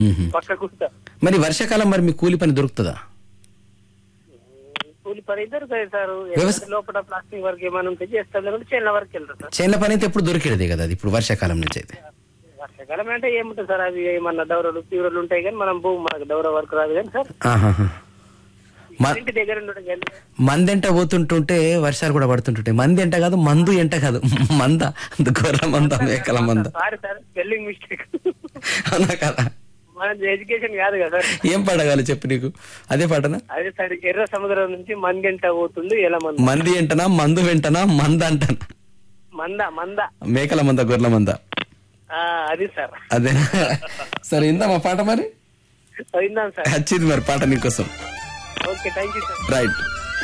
మ్మ్. పక్కకు ఉంటా మరి వర్షాకాలం మరి మీ కూలి పని దొరుకుతుందా కూలి పని ఇద్దరు కదా సార్ వ్యవస- లోపల ప్లాస్టిక్ వర్క్ ఏమైనా ఉంటే చేస్తాం లేకుంటే చిన్న వరకు వెళ్తారు సార్ చేనుల పని అయితే ఎప్పుడు దొరికేదే కదా అది ఇప్పుడు వర్షాకాలం నుంచి అయితే వర్షాకాలం అంటే ఏముంటుంది సార్ అవి ఏమన్నా దౌరలు తీవ్రలు ఉంటాయి కానీ మనం భూమి మనకు దౌర వర్క్ రాదు కానీ సార్ ఆహాహా. మ- ఇంటి దగ్గర ఉండడం కానీ మందెంట పోతుంటుంటే వర్షాలు కూడా పడుతుంటుంటాయి మంది ఎంట కాదు మందు ఎంట కాదు మంద గొర్రె మంద మేకల మంద సారీ సార్ స్పెల్లింగ్ మిస్టేక్ అవునా కదా మన ఎడ్యుకేషన్ కాదు కదా సార్ ఏం పాడగాలి చెప్పు నీకు అదే పాటనా అదే సార్ ఎర్ర సముద్రం నుంచి మందెంట పోతుంది ఎలా మంద మంది ఎంటనా మందు వెంటనా మంద అంటనా మంద మంద మేకల మంద గొర్రెల మంద ఆ, అది సార్ అదే సరే ఇందా మా పాట మరి విన్నాను సార్ వచ్చింది మరి పాట నీకోసం okay thank you sir right